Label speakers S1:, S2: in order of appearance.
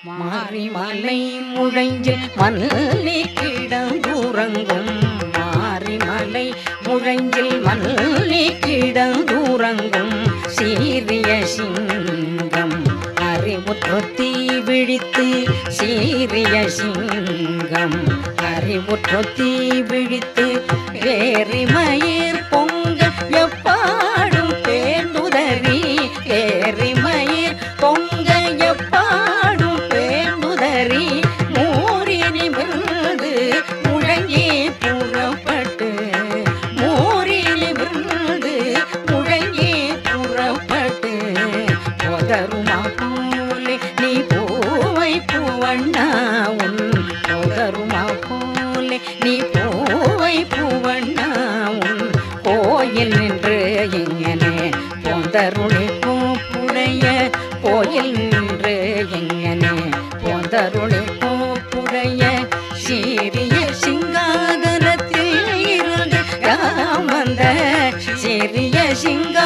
S1: மாரிமலை முழைஞ்சில் மல்லி கிடந்துறங்கும் மாரிமலை முழைஞ்சில் மல்லி கிடந்துறங்கும் சீரிய சிங்கம் அறிவுற்று தீ விழித்து சீரிய சிங்கம் அறிவுற்று தீ விழித்து வேறிமயிர் பொங்க எப்பாடும் பேர்ந்துதறி வேறிமயிர் பொங்க எப்பாடும் பேர்ந்துதறி மூரினி விருந்து முழங்கி புறப்பட்டு மூரினி விருந்து முழங்கி புறப்பட்டு போதருமா போலே நீ பூவை பூவண்ணா உன் போதருமா போலே நீ பூவை பூவண்ணா உன் கோயில் நின்று எங்கனே போந்தருளி பூப்புடைய கோயில் நின்று எங்கனே போந்தருளி பூப்புடைய சீரிய சிங்காதனத்தில் இருந்து ராமந்த சிறிய சிங்க